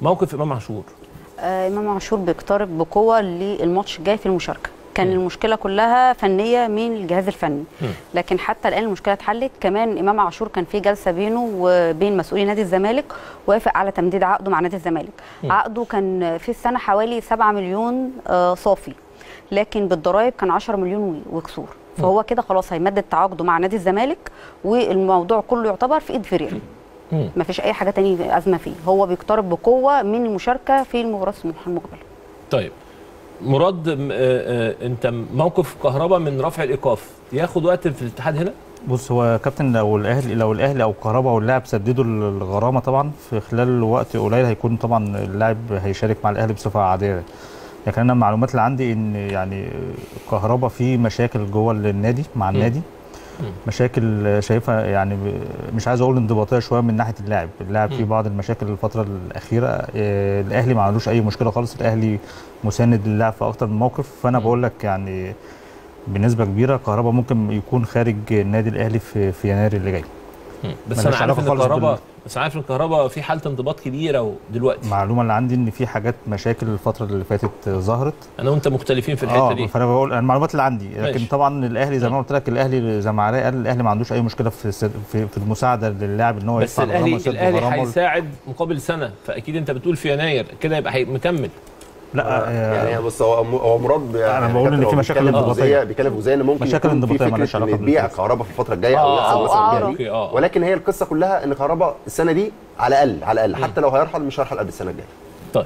موقف امام عاشور آه، امام عاشور بيقترب بقوه للماتش الجاي في المشاركه كان م. المشكله كلها فنيه من الجهاز الفني م. لكن حتى الان المشكله اتحلت كمان امام عاشور كان في جلسه بينه وبين مسؤولي نادي الزمالك وافق على تمديد عقده مع نادي الزمالك م. عقده كان في السنه حوالي 7 مليون آه، صافي لكن بالضرائب كان 10 مليون وكسور فهو كده خلاص هيمدد تعاقده مع نادي الزمالك والموضوع كله يعتبر في ايد فيريرا ما فيش اي حاجه تانية ازمه فيه هو بيقترب بقوه من المشاركه في المباراه المقبله طيب مراد آه آه انت موقف كهربا من رفع الايقاف ياخد وقت في الاتحاد هنا بص هو كابتن لو الاهلي لو الاهلي او كهربا واللاعب سددوا الغرامه طبعا في خلال وقت قليل هيكون طبعا اللاعب هيشارك مع الاهلي بصفه عاديه لكن انا المعلومات اللي عندي ان يعني كهربا في مشاكل جوه النادي مع النادي مشاكل شايفها يعني مش عايز اقول انضباطيه شويه من ناحيه اللاعب اللاعب فيه بعض المشاكل الفتره الاخيره الاهلي ما عندوش اي مشكله خالص الاهلي مساند للاعب في اكتر من موقف فانا بقول لك يعني بنسبه كبيره كهربا ممكن يكون خارج النادي الاهلي في, في يناير اللي جاي بس انا عارف ان الكهرباء بس عارف ان الكهرباء في حاله انضباط كبيره دلوقتي المعلومه اللي عندي ان في حاجات مشاكل الفتره اللي فاتت ظهرت انا وانت مختلفين في الحته آه دي فانا بقول المعلومات اللي عندي لكن ماشي. طبعا الاهلي زي ما قلت لك الاهلي زي ما علاء قال الاهلي ما عندوش اي مشكله في في, في المساعده لللاعب ان هو بس الاهلي الاهلي هيساعد مقابل سنه فاكيد انت بتقول في يناير كده يبقى مكمل لا آه يعني بص هو هو مراد انا بقول ان في مشاكل انضباطيه بيتكلم في جزئيه ان ممكن مشاكل انضباطيه مالهاش علاقه بيع كهرباء في الفتره الجايه او يحصل مثلا بيع آه ولكن هي القصه كلها ان كهرباء السنه دي على الاقل على الاقل حتى لو هيرحل مش هيرحل قبل السنه الجايه طيب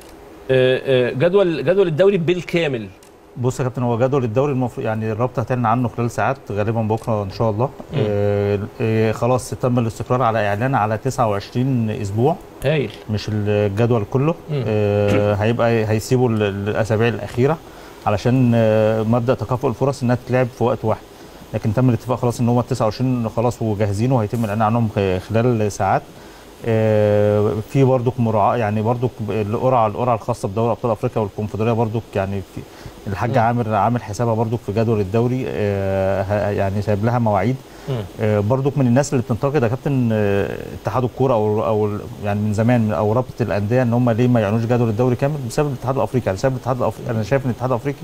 آه جدول جدول الدوري بالكامل بص يا كابتن هو جدول الدوري المفروض يعني الرابطه هتعلن عنه خلال ساعات غالبا بكره ان شاء الله آه آه خلاص تم الاستقرار على اعلان على 29 اسبوع هايل مش الجدول كله آه هيبقى هيسيبوا الاسابيع الاخيره علشان آه مبدا تكافؤ الفرص انها تتلعب في وقت واحد لكن تم الاتفاق خلاص ان هم 29 خلاص وجاهزين وهيتم الاعلان عنهم خلال ساعات آه في برضك مراعاه يعني برضك القرعه القرعه الخاصه بدوري ابطال افريقيا والكونفدراليه برضك يعني في الحاج عامر عامل حسابها برضك في جدول الدوري آه يعني سايب لها مواعيد آه برضك من الناس اللي بتنتقد يا كابتن اتحاد الكوره او او يعني من زمان او رابطه الانديه ان هم ليه ما يعنوش جدول الدوري كامل بسبب الاتحاد الافريقي يعني بسبب الاتحاد الافريقي انا شايف ان الاتحاد الافريقي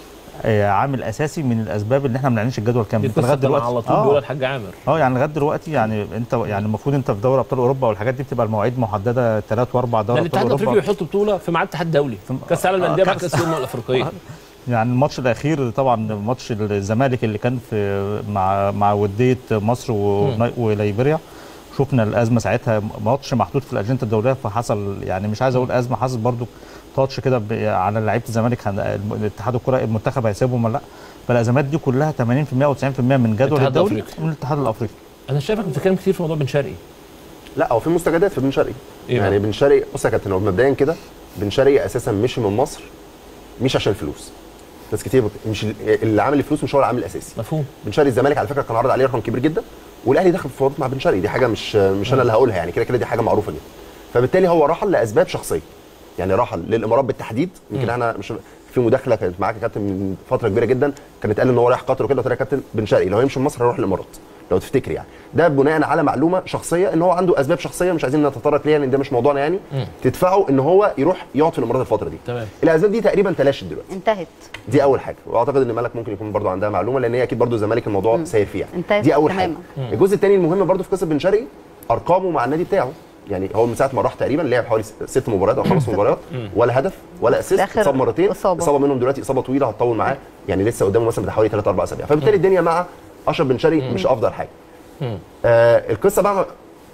عامل اساسي من الاسباب اللي احنا ما بنعلنش الجدول كامل لغايه دلوقتي على طول بيقول الحاج عامر اه يعني لغايه دلوقتي يعني انت يعني المفروض انت في دوري ابطال اوروبا والحاجات دي بتبقى المواعيد محدده ثلاث واربع دوري ابطال اوروبا الاتحاد الافريقي بيحط بطوله في ميعاد الاتحاد الدولي كاس العالم للانديه مع كاس الامم الافريقيه يعني الماتش الاخير طبعا ماتش الزمالك اللي كان في مع مع وديه مصر وليبيريا شفنا الازمه ساعتها ماتش محطوط في الاجنده الدوليه فحصل يعني مش عايز اقول ازمه حصل برضو تاتش كده على لعيبه الزمالك اتحاد الكره المنتخب هيسيبهم ولا لا فالازمات دي كلها 80% او 90% من جدول الدوري من الاتحاد الافريقي انا شايفك بتتكلم كتير في موضوع بن شرقي لا هو في مستجدات في بن شرقي إيه يعني بن شرقي بص يا كابتن هو مبدئيا كده بن شرقي اساسا مشي من مصر مش عشان الفلوس ناس كتير بت... مش اللي عامل الفلوس مش هو العامل الاساسي مفهوم بن شرقي الزمالك على فكره كان عارض عليه رقم كبير جدا والاهلي دخل في فوضى مع بن شرقي دي حاجه مش مش انا اللي هقولها يعني كده كده دي حاجه معروفه جدا فبالتالي هو رحل لاسباب شخصيه يعني رحل للامارات بالتحديد يمكن احنا مش في مداخله كانت معاك يا كابتن من فتره كبيره جدا كانت قال ان هو رايح قطر وكده قلت له يا كابتن بن شرقي لو هيمشي من مصر هيروح الامارات لو تفتكر يعني ده بناء على معلومه شخصيه ان هو عنده اسباب شخصيه مش عايزين نتطرق ليها لان ده مش موضوعنا يعني مم. تدفعه ان هو يروح يقعد في الامارات الفتره دي تمام الاسباب دي تقريبا تلاشت دلوقتي انتهت دي اول حاجه واعتقد ان مالك ممكن يكون برضو عندها معلومه لان هي اكيد برضو الزمالك الموضوع مم. ساير فيها انتهت دي اول تماما. حاجه الجزء الثاني المهم برضو في قصه بن شرقي ارقامه مع النادي بتاعه يعني هو من ساعه ما راح تقريبا لعب حوالي ست مباريات او خمس مباريات ولا هدف ولا اسيست الآخر اتصاب مرتين إصابة. اصابه منهم دلوقتي اصابه طويله هتطول معاه يعني لسه قدامه مثلا بتاع حوالي 3 4 اسابيع فبالتالي الدنيا مع اشرف بن شرقي مش افضل حاجه مم. آه القصه بقى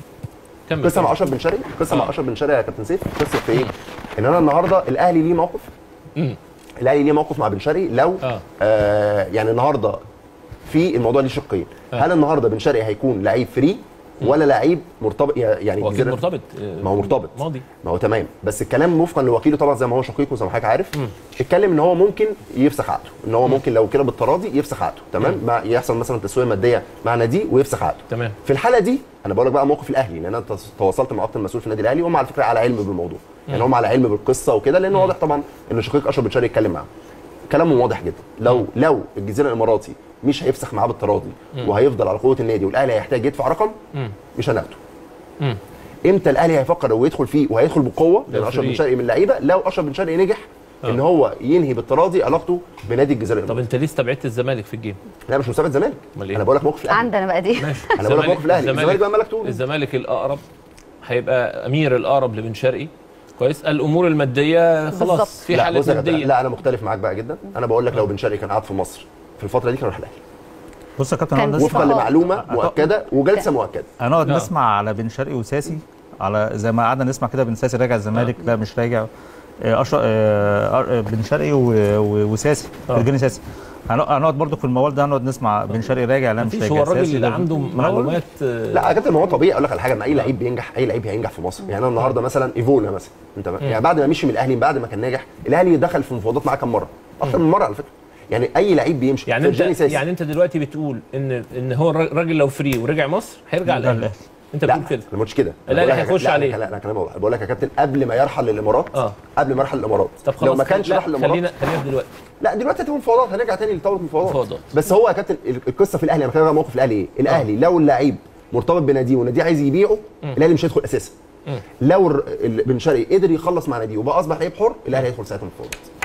كمل القصه مع كمل. اشرف بن شرقي القصه آه. مع اشرف بن شرقي يا كابتن سيف القصه في ايه؟ ان انا النهارده الاهلي ليه موقف مم. الاهلي ليه موقف مع بن شرقي لو آه. آه يعني النهارده في الموضوع ليه شقين آه. هل النهارده بن شرقي هيكون لعيب فري ولا لعيب مرتبط يعني هو اكيد جزيرة- مرتبط آه، ما هو مرتبط ماضي ما هو تمام بس الكلام وفقا لوكيله طبعا زي ما هو شقيقه زي ما حضرتك عارف اتكلم ان هو ممكن يفسخ عقده ان هو ممكن لو كده بالتراضي يفسخ عقده تمام ما يحصل مثلا تسويه ماديه مع ناديه ويفسخ عقده تمام في الحاله دي انا بقول لك بقى موقف الاهلي لان انا تس- تواصلت مع اكتر مسؤول في النادي الاهلي وهم على فكره على علم بالموضوع يعني هم على علم بالقصه وكده لان واضح طبعا ان شقيق اشرف بن شرقي يتكلم معاهم كلامهم واضح جدا لو لو الجزيره الاماراتي مش هيفسخ معاه بالتراضي وهيفضل على قوه النادي والاهلي هيحتاج يدفع رقم مم. مش هناخده مم. امتى الاهلي هيفكر هو يدخل فيه وهيدخل بقوه لان لو اشرف فري. بن شرقي من اللعيبه لو اشرف بن شرقي نجح ان هو ينهي بالتراضي علاقته بنادي الجزيره طب انت ليه استبعدت الزمالك في الجيم؟ لا مش مستبعد الزمالك أمال إيه؟ انا بقول لك موقف الاهلي عندنا بقى دي ماشي أنا بقول لك موقف الأهلي. الزمالك بقى مالك تقول. الزمالك الاقرب هيبقى امير الاقرب لبن شرقي كويس الامور الماديه بالظبط. خلاص في لا حاله بص يا كابتن، ماديه لا انا مختلف معاك بقى جدا انا بقول لك لو بن شرقي كان قاعد في مصر في الفتره دي كان راح الاهلي بص يا كابتن كان هنقعد وفقا نسمع آه. لمعلومه مؤكده وجلسه مؤكده هنقعد آه. نسمع على بن شرقي وساسي على زي ما قعدنا نسمع كده بن ساسي راجع الزمالك لا مش راجع آه، اشرف آه، آه، بن شرقي و- و- وساسي آه. فرجاني ساسي هنق- هنقعد برضو في الموال ده هنقعد نسمع بن شرقي راجع لا مش مفيش راجع هو الراجل ساسي اللي ده- عنده ما أنا بقول- معلومات آه، لا يا كابتن ما هو طبيعي اقول لك على حاجه ما اي لعيب بينجح اي لعيب هينجح في مصر يعني انا النهارده مثلا ايفونا مثلا انت يعني بعد ما مشي من الاهلي بعد ما كان ناجح الاهلي دخل في مفاوضات معاه كام مره اكتر من مره على فكره يعني اي لعيب بيمشي يعني فرجاني انت ساسي. يعني انت دلوقتي بتقول ان ان هو الر- الراجل لو فري ورجع مصر هيرجع يرجع الاهلي الأهلي. انت لا بتقول كده انا ما قلتش كده أنا الأهلي بقول لك- هيخش لا، عليه. لا لا كلام واضح بقول لك يا كابتن قبل ما يرحل للامارات اه قبل ما يرحل للامارات طب خلاص لو ما كانش لا، راح للامارات خلينا خلينا دلوقتي لا دلوقتي هتبقى مفاوضات هنرجع تاني لطاوله المفاوضات مفاوضات. بس هو يا كابتن ال- القصه في الاهلي انا بتكلم بقى موقف الاهلي ايه؟ الاهلي لو اللعيب مرتبط بناديه وناديه عايز يبيعه الاهلي مش هيدخل اساسا لو الر- ال- بن شرقي قدر يخلص مع ناديه وبقى اصبح لعيب حر الاهلي هيدخل ساعتها مفاوضات